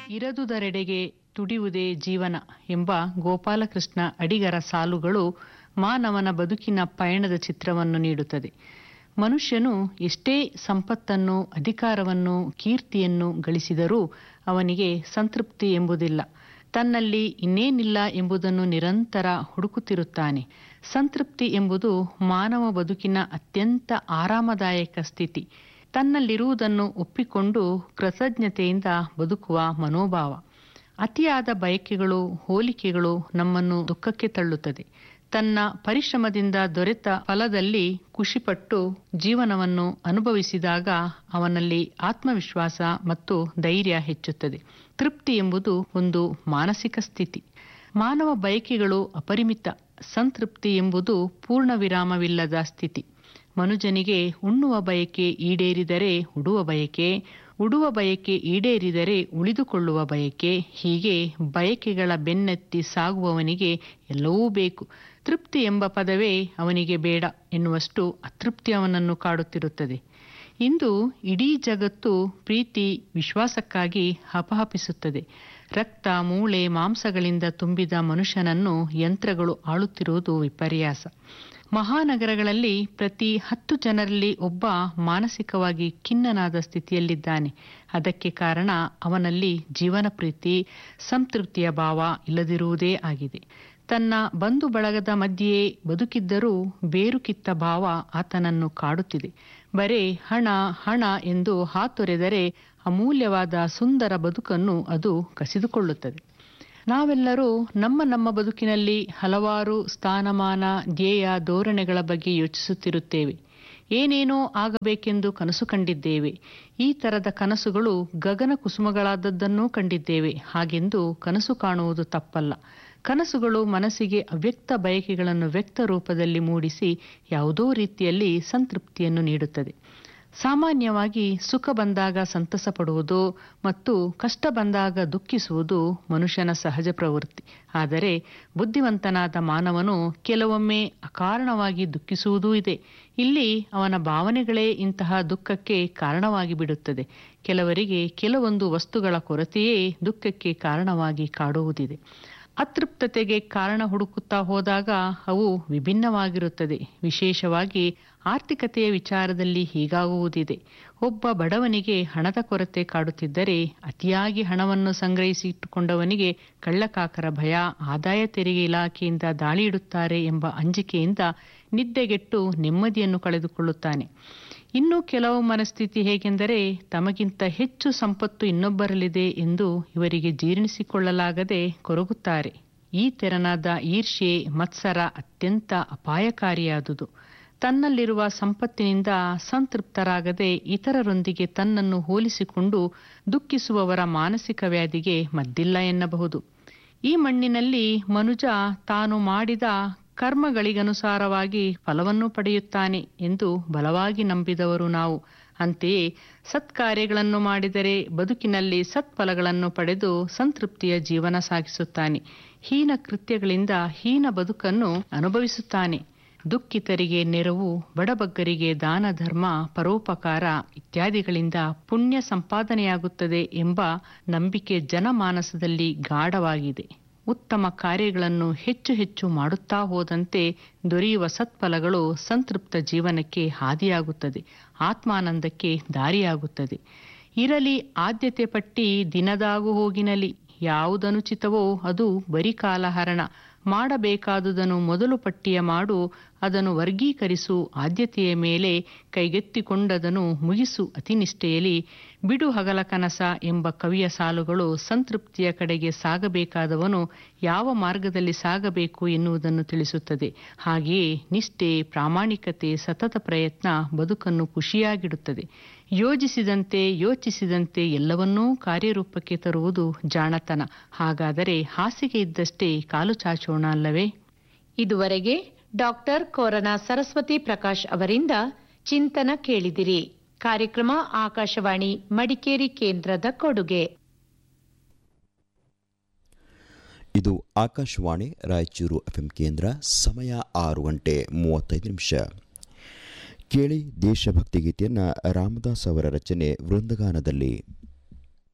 ಇರದುದರೆಡೆಗೆ ತುಡಿಯುವುದೇ ಜೀವನ ಎಂಬ ಗೋಪಾಲಕೃಷ್ಣ ಅಡಿಗರ ಸಾಲುಗಳು ಮಾನವನ ಬದುಕಿನ ಪಯಣದ ಚಿತ್ರವನ್ನು ನೀಡುತ್ತದೆ ಮನುಷ್ಯನು ಎಷ್ಟೇ ಸಂಪತ್ತನ್ನು ಅಧಿಕಾರವನ್ನು ಕೀರ್ತಿಯನ್ನು ಗಳಿಸಿದರೂ ಅವನಿಗೆ ಸಂತೃಪ್ತಿ ಎಂಬುದಿಲ್ಲ ತನ್ನಲ್ಲಿ ಇನ್ನೇನಿಲ್ಲ ಎಂಬುದನ್ನು ನಿರಂತರ ಹುಡುಕುತ್ತಿರುತ್ತಾನೆ ಸಂತೃಪ್ತಿ ಎಂಬುದು ಮಾನವ ಬದುಕಿನ ಅತ್ಯಂತ ಆರಾಮದಾಯಕ ಸ್ಥಿತಿ ತನ್ನಲ್ಲಿರುವುದನ್ನು ಒಪ್ಪಿಕೊಂಡು ಕೃತಜ್ಞತೆಯಿಂದ ಬದುಕುವ ಮನೋಭಾವ ಅತಿಯಾದ ಬಯಕೆಗಳು ಹೋಲಿಕೆಗಳು ನಮ್ಮನ್ನು ದುಃಖಕ್ಕೆ ತಳ್ಳುತ್ತದೆ ತನ್ನ ಪರಿಶ್ರಮದಿಂದ ದೊರೆತ ಫಲದಲ್ಲಿ ಖುಷಿಪಟ್ಟು ಜೀವನವನ್ನು ಅನುಭವಿಸಿದಾಗ ಅವನಲ್ಲಿ ಆತ್ಮವಿಶ್ವಾಸ ಮತ್ತು ಧೈರ್ಯ ಹೆಚ್ಚುತ್ತದೆ ತೃಪ್ತಿ ಎಂಬುದು ಒಂದು ಮಾನಸಿಕ ಸ್ಥಿತಿ ಮಾನವ ಬಯಕೆಗಳು ಅಪರಿಮಿತ ಸಂತೃಪ್ತಿ ಎಂಬುದು ಪೂರ್ಣ ವಿರಾಮವಿಲ್ಲದ ಸ್ಥಿತಿ ಮನುಜನಿಗೆ ಉಣ್ಣುವ ಬಯಕೆ ಈಡೇರಿದರೆ ಉಡುವ ಬಯಕೆ ಉಡುವ ಬಯಕೆ ಈಡೇರಿದರೆ ಉಳಿದುಕೊಳ್ಳುವ ಬಯಕೆ ಹೀಗೆ ಬಯಕೆಗಳ ಬೆನ್ನತ್ತಿ ಸಾಗುವವನಿಗೆ ಎಲ್ಲವೂ ಬೇಕು ತೃಪ್ತಿ ಎಂಬ ಪದವೇ ಅವನಿಗೆ ಬೇಡ ಎನ್ನುವಷ್ಟು ಅತೃಪ್ತಿ ಅವನನ್ನು ಕಾಡುತ್ತಿರುತ್ತದೆ ಇಂದು ಇಡೀ ಜಗತ್ತು ಪ್ರೀತಿ ವಿಶ್ವಾಸಕ್ಕಾಗಿ ಹಪಹಪಿಸುತ್ತದೆ ರಕ್ತ ಮೂಳೆ ಮಾಂಸಗಳಿಂದ ತುಂಬಿದ ಮನುಷ್ಯನನ್ನು ಯಂತ್ರಗಳು ಆಳುತ್ತಿರುವುದು ವಿಪರ್ಯಾಸ ಮಹಾನಗರಗಳಲ್ಲಿ ಪ್ರತಿ ಹತ್ತು ಜನರಲ್ಲಿ ಒಬ್ಬ ಮಾನಸಿಕವಾಗಿ ಖಿನ್ನನಾದ ಸ್ಥಿತಿಯಲ್ಲಿದ್ದಾನೆ ಅದಕ್ಕೆ ಕಾರಣ ಅವನಲ್ಲಿ ಜೀವನ ಪ್ರೀತಿ ಸಂತೃಪ್ತಿಯ ಭಾವ ಇಲ್ಲದಿರುವುದೇ ಆಗಿದೆ ತನ್ನ ಬಂಧು ಬಳಗದ ಮಧ್ಯೆಯೇ ಬದುಕಿದ್ದರೂ ಬೇರು ಕಿತ್ತ ಭಾವ ಆತನನ್ನು ಕಾಡುತ್ತಿದೆ ಬರೇ ಹಣ ಹಣ ಎಂದು ಹಾತೊರೆದರೆ ಅಮೂಲ್ಯವಾದ ಸುಂದರ ಬದುಕನ್ನು ಅದು ಕಸಿದುಕೊಳ್ಳುತ್ತದೆ ನಾವೆಲ್ಲರೂ ನಮ್ಮ ನಮ್ಮ ಬದುಕಿನಲ್ಲಿ ಹಲವಾರು ಸ್ಥಾನಮಾನ ಧ್ಯೇಯ ಧೋರಣೆಗಳ ಬಗ್ಗೆ ಯೋಚಿಸುತ್ತಿರುತ್ತೇವೆ ಏನೇನೋ ಆಗಬೇಕೆಂದು ಕನಸು ಕಂಡಿದ್ದೇವೆ ಈ ತರದ ಕನಸುಗಳು ಗಗನ ಕುಸುಮಗಳಾದದ್ದನ್ನೂ ಕಂಡಿದ್ದೇವೆ ಹಾಗೆಂದು ಕನಸು ಕಾಣುವುದು ತಪ್ಪಲ್ಲ ಕನಸುಗಳು ಮನಸ್ಸಿಗೆ ಅವ್ಯಕ್ತ ಬಯಕೆಗಳನ್ನು ವ್ಯಕ್ತ ರೂಪದಲ್ಲಿ ಮೂಡಿಸಿ ಯಾವುದೋ ರೀತಿಯಲ್ಲಿ ಸಂತೃಪ್ತಿಯನ್ನು ನೀಡುತ್ತದೆ ಸಾಮಾನ್ಯವಾಗಿ ಸುಖ ಬಂದಾಗ ಸಂತಸ ಪಡುವುದು ಮತ್ತು ಕಷ್ಟ ಬಂದಾಗ ದುಃಖಿಸುವುದು ಮನುಷ್ಯನ ಸಹಜ ಪ್ರವೃತ್ತಿ ಆದರೆ ಬುದ್ಧಿವಂತನಾದ ಮಾನವನು ಕೆಲವೊಮ್ಮೆ ಅಕಾರಣವಾಗಿ ದುಃಖಿಸುವುದೂ ಇದೆ ಇಲ್ಲಿ ಅವನ ಭಾವನೆಗಳೇ ಇಂತಹ ದುಃಖಕ್ಕೆ ಕಾರಣವಾಗಿ ಬಿಡುತ್ತದೆ ಕೆಲವರಿಗೆ ಕೆಲವೊಂದು ವಸ್ತುಗಳ ಕೊರತೆಯೇ ದುಃಖಕ್ಕೆ ಕಾರಣವಾಗಿ ಕಾಡುವುದಿದೆ ಅತೃಪ್ತತೆಗೆ ಕಾರಣ ಹುಡುಕುತ್ತಾ ಹೋದಾಗ ಅವು ವಿಭಿನ್ನವಾಗಿರುತ್ತದೆ ವಿಶೇಷವಾಗಿ ಆರ್ಥಿಕತೆಯ ವಿಚಾರದಲ್ಲಿ ಹೀಗಾಗುವುದಿದೆ ಒಬ್ಬ ಬಡವನಿಗೆ ಹಣದ ಕೊರತೆ ಕಾಡುತ್ತಿದ್ದರೆ ಅತಿಯಾಗಿ ಹಣವನ್ನು ಸಂಗ್ರಹಿಸಿಟ್ಟುಕೊಂಡವನಿಗೆ ಕಳ್ಳಕಾಕರ ಭಯ ಆದಾಯ ತೆರಿಗೆ ಇಲಾಖೆಯಿಂದ ದಾಳಿ ಇಡುತ್ತಾರೆ ಎಂಬ ಅಂಜಿಕೆಯಿಂದ ನಿದ್ದೆಗೆಟ್ಟು ನೆಮ್ಮದಿಯನ್ನು ಕಳೆದುಕೊಳ್ಳುತ್ತಾನೆ ಇನ್ನು ಕೆಲವು ಮನಸ್ಥಿತಿ ಹೇಗೆಂದರೆ ತಮಗಿಂತ ಹೆಚ್ಚು ಸಂಪತ್ತು ಇನ್ನೊಬ್ಬರಲ್ಲಿದೆ ಎಂದು ಇವರಿಗೆ ಜೀರ್ಣಿಸಿಕೊಳ್ಳಲಾಗದೆ ಕೊರಗುತ್ತಾರೆ ಈ ತೆರನಾದ ಈರ್ಷ್ಯೆ ಮತ್ಸರ ಅತ್ಯಂತ ಅಪಾಯಕಾರಿಯಾದುದು ತನ್ನಲ್ಲಿರುವ ಸಂಪತ್ತಿನಿಂದ ಸಂತೃಪ್ತರಾಗದೆ ಇತರರೊಂದಿಗೆ ತನ್ನನ್ನು ಹೋಲಿಸಿಕೊಂಡು ದುಃಖಿಸುವವರ ಮಾನಸಿಕ ವ್ಯಾಧಿಗೆ ಮದ್ದಿಲ್ಲ ಎನ್ನಬಹುದು ಈ ಮಣ್ಣಿನಲ್ಲಿ ಮನುಜ ತಾನು ಮಾಡಿದ ಕರ್ಮಗಳಿಗನುಸಾರವಾಗಿ ಫಲವನ್ನು ಪಡೆಯುತ್ತಾನೆ ಎಂದು ಬಲವಾಗಿ ನಂಬಿದವರು ನಾವು ಅಂತೆಯೇ ಸತ್ಕಾರ್ಯಗಳನ್ನು ಮಾಡಿದರೆ ಬದುಕಿನಲ್ಲಿ ಸತ್ಫಲಗಳನ್ನು ಪಡೆದು ಸಂತೃಪ್ತಿಯ ಜೀವನ ಸಾಗಿಸುತ್ತಾನೆ ಹೀನ ಕೃತ್ಯಗಳಿಂದ ಹೀನ ಬದುಕನ್ನು ಅನುಭವಿಸುತ್ತಾನೆ ದುಃಖಿತರಿಗೆ ನೆರವು ಬಡಬಗ್ಗರಿಗೆ ದಾನ ಧರ್ಮ ಪರೋಪಕಾರ ಇತ್ಯಾದಿಗಳಿಂದ ಪುಣ್ಯ ಸಂಪಾದನೆಯಾಗುತ್ತದೆ ಎಂಬ ನಂಬಿಕೆ ಜನಮಾನಸದಲ್ಲಿ ಗಾಢವಾಗಿದೆ ಉತ್ತಮ ಕಾರ್ಯಗಳನ್ನು ಹೆಚ್ಚು ಹೆಚ್ಚು ಮಾಡುತ್ತಾ ಹೋದಂತೆ ದೊರೆಯುವ ಸತ್ಫಲಗಳು ಸಂತೃಪ್ತ ಜೀವನಕ್ಕೆ ಹಾದಿಯಾಗುತ್ತದೆ ಆತ್ಮಾನಂದಕ್ಕೆ ದಾರಿಯಾಗುತ್ತದೆ ಇರಲಿ ಆದ್ಯತೆ ಪಟ್ಟಿ ದಿನದಾಗು ಹೋಗಿನಲಿ ಯಾವುದನುಚಿತವೋ ಅದು ಬರಿ ಕಾಲಹರಣ ಮಾಡಬೇಕಾದುದನ್ನು ಮೊದಲು ಪಟ್ಟಿಯ ಮಾಡು ಅದನ್ನು ವರ್ಗೀಕರಿಸು ಆದ್ಯತೆಯ ಮೇಲೆ ಕೈಗೆತ್ತಿಕೊಂಡದನ್ನು ಮುಗಿಸು ಅತಿನಿಷ್ಠೆಯಲ್ಲಿ ಬಿಡು ಹಗಲ ಕನಸ ಎಂಬ ಕವಿಯ ಸಾಲುಗಳು ಸಂತೃಪ್ತಿಯ ಕಡೆಗೆ ಸಾಗಬೇಕಾದವನು ಯಾವ ಮಾರ್ಗದಲ್ಲಿ ಸಾಗಬೇಕು ಎನ್ನುವುದನ್ನು ತಿಳಿಸುತ್ತದೆ ಹಾಗೆಯೇ ನಿಷ್ಠೆ ಪ್ರಾಮಾಣಿಕತೆ ಸತತ ಪ್ರಯತ್ನ ಬದುಕನ್ನು ಖುಷಿಯಾಗಿಡುತ್ತದೆ ಯೋಜಿಸಿದಂತೆ ಯೋಚಿಸಿದಂತೆ ಎಲ್ಲವನ್ನೂ ಕಾರ್ಯರೂಪಕ್ಕೆ ತರುವುದು ಜಾಣತನ ಹಾಗಾದರೆ ಹಾಸಿಗೆ ಇದ್ದಷ್ಟೇ ಕಾಲು ಚಾಚೋಣ ಅಲ್ಲವೇ ಇದುವರೆಗೆ ಡಾಕ್ಟರ್ ಕೋರನ ಸರಸ್ವತಿ ಪ್ರಕಾಶ್ ಅವರಿಂದ ಚಿಂತನ ಕೇಳಿದಿರಿ ಕಾರ್ಯಕ್ರಮ ಆಕಾಶವಾಣಿ ಮಡಿಕೇರಿ ಕೇಂದ್ರದ ಕೊಡುಗೆ ಇದು ಆಕಾಶವಾಣಿ ರಾಯಚೂರು ಎಫ್ಎಂ ಕೇಂದ್ರ ಸಮಯ ಆರು ಗಂಟೆ ಮೂವತ್ತೈದು ನಿಮಿಷ ಕೇಳಿ ದೇಶಭಕ್ತಿ ಗೀತೆಯನ್ನು ರಾಮದಾಸ್ ಅವರ ರಚನೆ ವೃಂದಗಾನದಲ್ಲಿ